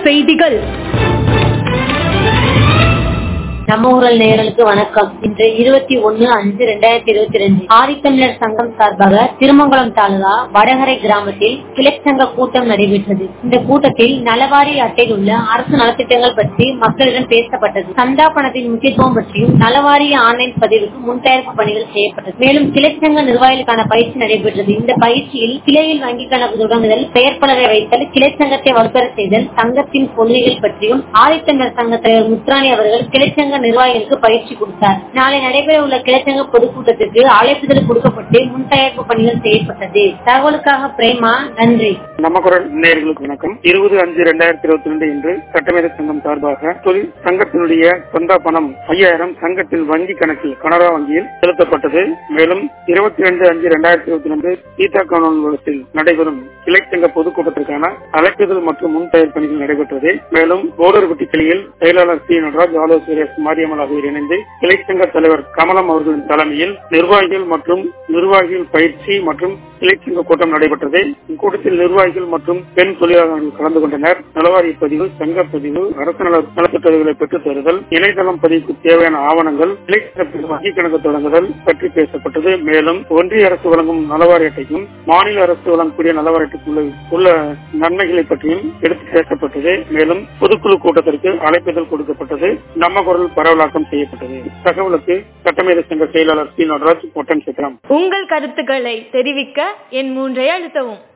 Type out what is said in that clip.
செய்திகள் நம்ம ஊரல் நேயர்களுக்கு வணக்கம் இன்று இருபத்தி ஒன்னு அஞ்சு ரெண்டாயிரத்தி இருபத்தி ரெண்டு ஆதித்தமிழர் சங்கம் சார்பாக திருமங்கலம் தாலுகா வடகரை கிராமத்தில் கிளைச்சங்க கூட்டம் நடைபெற்றது இந்த கூட்டத்தில் நலவாரி அட்டையில் உள்ள அரசு நலத்திட்டங்கள் பற்றி மக்களிடம் பேசப்பட்டது சந்தா பணத்தின் முக்கியத்துவம் பற்றியும் நலவாரிய ஆன்லைன் பதிவுக்கு முன்தயாரிப்பு பணிகள் செய்யப்பட்டது மேலும் கிளைச்சங்க நிர்வாகிகளுக்கான பயிற்சி நடைபெற்றது இந்த பயிற்சியில் கிளையில் வங்கி கணக்கு தொடங்குதல் பெயர் பலகை வைத்தல் கிளைச்சங்கத்தை வலுப்பெற செய்தல் சங்கத்தின் கொள்கைகள் பற்றியும் ஆதித்தமிழர் சங்க தலைவர் முத்துராணி அவர்கள் கிளைச்சங்க நிர்வாகிகளுக்கு பயிற்சி கொடுத்தார் நாளை நடைபெற உள்ள கிளைச்சங்க பொதுக்கூட்டத்திற்கு அழைப்புதல் கொடுக்கப்பட்டு முன் தயாரிப்பு பணிகள் செய்யப்பட்டது தகவலுக்காக பிரேமா நன்றி நம்ம குரல் நேயர்களுக்கு வணக்கம் இருபது அஞ்சு ரெண்டாயிரத்தி இருபத்தி ரெண்டு இன்று சட்டமேத சங்கம் சார்பாக தொழில் சங்கத்தினுடைய சொந்த பணம் ஐயாயிரம் சங்கத்தின் வங்கி கணக்கில் கனரா வங்கியில் செலுத்தப்பட்டது மேலும் இருபத்தி ரெண்டு அஞ்சு ரெண்டாயிரத்தி இருபத்தி ரெண்டு கீதா கவுன்சில் நடைபெறும் கிளைச்சங்க பொதுக்கூட்டத்திற்கான அழைப்புதல் மற்றும் முன் தயார் பணிகள் நடைபெற்றது மேலும் கோடர்பட்டி கிளையில் செயலாளர் சி நடராஜ் ஆலோசகர் மாரியம்மல் ஆகியோர் இணைந்து கிளைச்சங்க தலைவர் கமலம் அவர்களின் தலைமையில் நிர்வாகிகள் மற்றும் நிர்வாகிகள் பயிற்சி மற்றும் கிளைச்சங்க கூட்டம் நடைபெற்றது இக்கூட்டத்தில் நிர்வாகிகள் மற்றும் பெண் தொழிலாளர்கள் கலந்து கொண்டனர் நலவாரிய பதிவு சங்க பதிவு அரசு நல நலத்திட்டங்களை பெற்றுத் தருதல் இணையதளம் பதிவுக்கு தேவையான ஆவணங்கள் கிளைச்சங்க வங்கி கணக்கு தொடங்குதல் பற்றி பேசப்பட்டது மேலும் ஒன்றிய அரசு வழங்கும் நலவாரிய அட்டைக்கும் மாநில அரசு வழங்கக்கூடிய நலவாரிய அட்டைக்குள்ள உள்ள நன்மைகளை பற்றியும் எடுத்து பேசப்பட்டது மேலும் பொதுக்குழு கூட்டத்திற்கு அழைப்புதல் கொடுக்கப்பட்டது நம்ம குரல் பரவலாக்கம் செய்யப்பட்டது தகவலுக்கு சட்டமேத சங்க செயலாளர் சி நடராஜ் ஒட்டன் சித்திரம் உங்கள் கருத்துக்களை தெரிவிக்க என் மூன்றை அழுத்தவும்